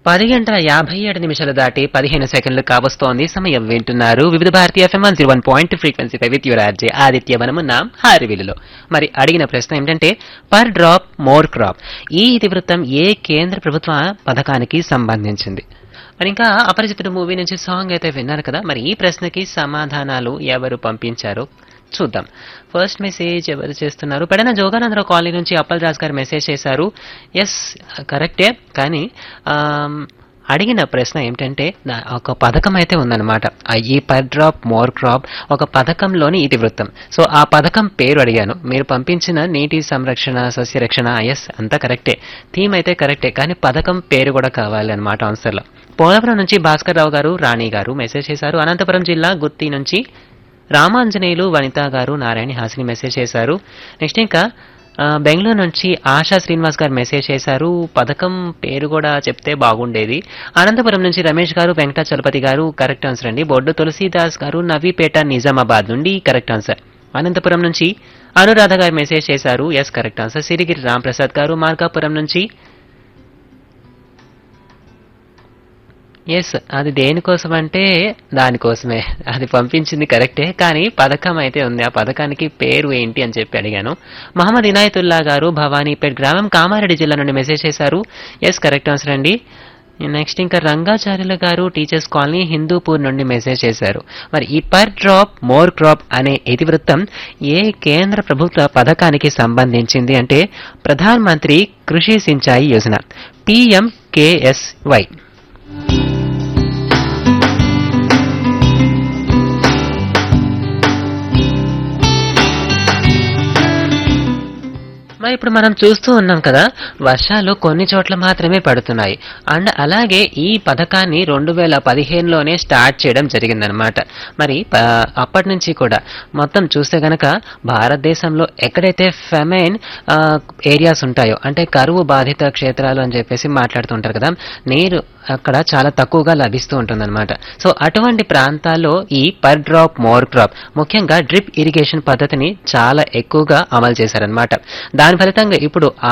పది గంటల యాభై ఏడు నిమిషాలు దాటి పదిహేను సెకండ్లు కావస్తోంది సమయం వింటున్నారు వివిధ భారతీయ FM one zero one point ఫ్రీక్వెన్సీపై విత్ యువర్ ఆర్జే ఆదిత్య వనమున్నాం హారివిలులో మరి అడిగిన ప్రశ్న ఏమిటంటే పర్ డ్రాప్ మోర్ క్రాప్ ఈ ఇతివృత్తం ఏ కేంద్ర ప్రభుత్వ పథకానికి సంబంధించింది మరి ఇంకా అపరిచితుడు మూవీ నుంచి సాంగ్ అయితే విన్నారు కదా మరి ఈ ప్రశ్నకి సమాధానాలు ఎవరు పంపించారో చూద్దాం ఫస్ట్ మెసేజ్ ఎవరు చేస్తున్నారు పెడన జోగానందరావు కాలనీ నుంచి అప్పల్ రాజ్ గారు మెసేజ్ చేశారు ఎస్ కరెక్టే కానీ ఆమ్, అడిగిన ప్రశ్న ఏమిటంటే నా- ఒక పథకం అయితే ఉందన్నమాట ఆ ఈ పర్ డ్రాప్ మోర్ క్రాప్ ఒక పథకంలోని ఇతివృత్తం సో ఆ పథకం పేరు అడిగాను మీరు పంపించిన నీటి సంరక్షణ సస్యరక్షణ ఎస్ అంతా కరెక్టే థీమ్ అయితే కరెక్టే కానీ పథకం పేరు కూడా కావాలి అనమాట ఆన్సర్లో పోలవరం నుంచి భాస్కర్ రావు గారు రాణి గారు మెసేజ్ చేశారు అనంతపురం జిల్లా గుత్తి నుంచి రామాంజనేయులు వనిత గారు నారాయణ హాసిని మెసేజ్ చేశారు నెక్స్ట్ ఇంకా ఆ, బెంగళూరు నుంచి ఆశా శ్రీనివాస్ గారు మెసేజ్ చేశారు పథకం పేరు కూడా చెప్తే బాగుండేది అనంతపురం నుంచి రమేష్ గారు వెంకట చలపతి గారు కరెక్ట్ ఆన్సర్ అండి బొడ్డు తులసీదాస్ గారు నవీపేట నిజామాబాద్ నుండి కరెక్ట్ ఆన్సర్ అనంతపురం నుంచి అనురాధ గారు మెసేజ్ చేశారు yes correct answer Sirigiri Ramprasad గారు మార్కాపురం నుంచి ఎస్ అది దేనికోసం అంటే దానికోసమే అది పంపించింది కరెక్టే కానీ పథకం అయితే ఉంది ఆ పథకానికి పేరు ఏంటి అని చెప్పి అడిగాను మహమ్మద్ ఇనాయతుల్లా గారు భవానీపేట్ గ్రామం కామారెడ్డి జిల్లా నుండి మెసేజ్ చేశారు ఎస్ కరెక్ట్ ఆన్సర్ అండి నెక్స్ట్ ఇంకా రంగాచార్యుల గారు టీచర్స్ కాలనీ హిందూపూర్ నుండి మెసేజ్ చేశారు మరి ఈ పర్ డ్రాప్ మోర్ క్రాప్ అనే ఇతివృత్తం ఏ కేంద్ర ప్రభుత్వ పథకానికి సంబంధించింది అంటే ప్రధాన్ మంత్రి కృషి సించాయి యోజన పిఎంకేఎస్వై మరి ఇప్పుడు మనం చూస్తూ ఉన్నాం కదా వర్షాలు కొన్ని చోట్ల మాత్రమే పడుతున్నాయి అండ్ అలాగే ఈ పథకాన్ని రెండు వేల పదిహేనులోనే స్టార్ట్ చేయడం జరిగిందనమాట మరి ప- అప్పటి నుంచి కూడా మొత్తం చూస్తే గనక భారతదేశంలో ఎక్కడైతే ఫెమైన్ ఏరియాస్ ఉంటాయో అంటే కరువు బాధిత క్షేత్రాలు అని చెప్పేసి మాట్లాడుతుంటారు కదా నీరు అక్కడ చాలా తక్కువగా లభిస్తూ ఉంటుందన్నమాట సో అటువంటి ప్రాంతాల్లో ఈ పర్ డ్రాప్ మోర్ క్రాప్ ముఖ్యంగా డ్రిప్ ఇరిగేషన్ పద్ధతిని చాలా ఎక్కువగా అమలు చేశారనమాట దాని ఫలితంగా ఇప్పుడు